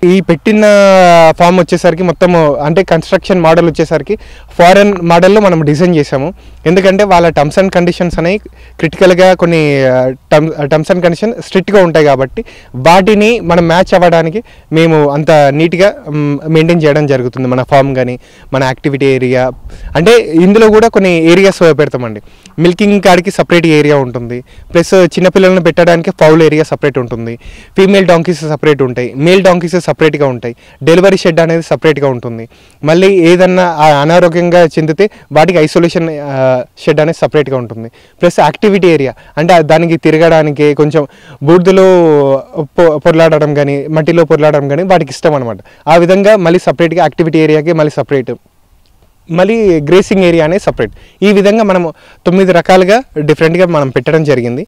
ఈ పెట్టిన ఫామ్ వచ్చేసరికి మొత్తం అంటే కన్స్ట్రక్షన్ మోడల్ వచ్చేసరికి ఫారెన్ మోడల్లో మనం డిజైన్ చేసాము ఎందుకంటే వాళ్ళ టర్మ్స్ అండ్ కండిషన్స్ అనేవి క్రిటికల్గా కొన్ని టర్మ్ టర్మ్స్ అండ్ కండిషన్ స్ట్రిక్ట్గా ఉంటాయి కాబట్టి వాటిని మనం మ్యాచ్ అవ్వడానికి మేము అంత నీట్గా మెయింటైన్ చేయడం జరుగుతుంది మన ఫామ్ కానీ మన యాక్టివిటీ ఏరియా అంటే ఇందులో కూడా కొన్ని ఏరియాస్ పెడతామండి మిల్కింగ్ కాడికి సపరేట్ ఏరియా ఉంటుంది ప్లస్ చిన్నపిల్లలను పెట్టడానికి ఫౌల్ ఏరియా సపరేట్ ఉంటుంది ఫీమేల్ డాంకీస్ సపరేట్ ఉంటాయి మేల్ డాంకీస్ సపరేట్గా ఉంటాయి డెలివరీ షెడ్ అనేది సపరేట్గా ఉంటుంది మళ్ళీ ఏదన్నా ఆ అనారోగ్యంగా చెందితే వాటికి ఐసోలేషన్ షెడ్ అనేది సపరేట్గా ఉంటుంది ప్లస్ యాక్టివిటీ ఏరియా అంటే దానికి తిరగడానికి కొంచెం బూడిదలో పొ- పొర్లాడడం కానీ మట్టిలో పొర్లాడడం కానీ వాటికి ఇష్టం అనమాట ఆ విధంగా మళ్ళీ సపరేట్గా యాక్టివిటీ ఏరియాకి మళ్ళీ సపరేట్ మళ్ళీ గ్రేసింగ్ ఏరియా అనేది సపరేట్ ఈ విధంగా మనం తొమ్మిది రకాలుగా డిఫరెంట్గా మనం పెట్టడం జరిగింది